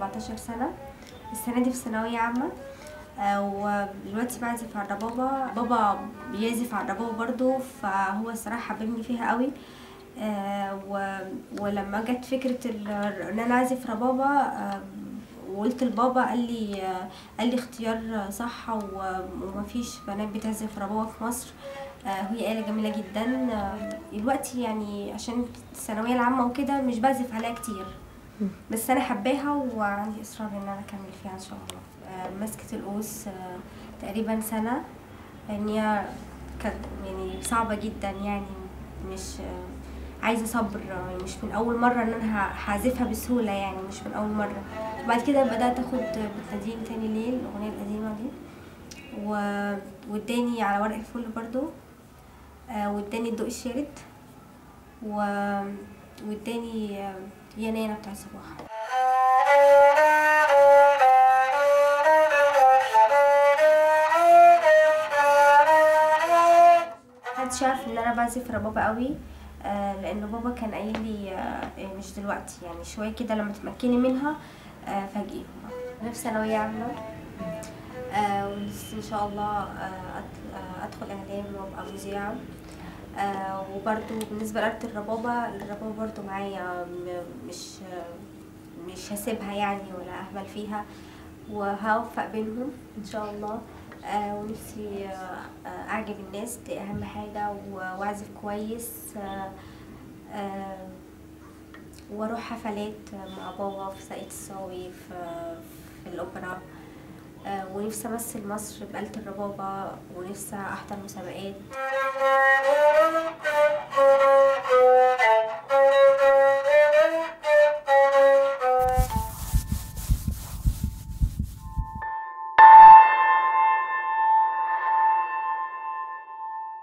14 سنة السنة دي في ثانوية عامة آه، ودلوقتي بعزف على الربابة بابا بيعزف على الربابة برضو فهو الصراحة حببني فيها قوي آه، و- ولما جت فكرة ال- ان انا اعزف ربابة آه، وقلت لبابا قال لي آه، قال لي اختيار صح و- ومفيش بنات بتعزف ربابة في مصر آه، هي آلة جميلة جدا آه، دلوقتي يعني عشان الثانوية العامة وكده مش بعزف عليها كتير بس انا حباها وعندي اصرار ان انا اكمل فيها ان شاء الله آه، مسكة القوس آه، تقريبا سنة لان هي كانت يعني صعبة جدا يعني مش آه، عايزة صبر آه، مش من أول مرة إن أنا ه- هعزفها بسهولة يعني مش من أول مرة وبعد كده بدأت أخد بتناديني تاني ليل الأغنية القديمة دي و... واداني على ورق الفل برضو آه، واداني الضوء الشارد و... واداني آه، يا نانا بتاع الصباح محدش يعرف ان انا بعزف ربابة قوي آه لان بابا كان قايل لي آه مش دلوقتي يعني شويه كده لما تمكني منها آه فاجئي انا في ثانويه عامه آه ولسه ان شاء الله آه أد- آه ادخل اعلام وابقى مذيعه آه وبرضو بالنسبه لآلة الربابه الربابه برضو معايا م- مش آه مش هسيبها يعني ولا اهمل فيها وهوفق بينهم ان شاء الله آه ونفسي آه آه، اعجب الناس دي اهم حاجه و- واعزف كويس آه آه واروح حفلات مع بابا في ساقية الصاوي في, في الاوبرا آه ونفسي امثل مصر بآلة الربابه ونفسي احضر مسابقات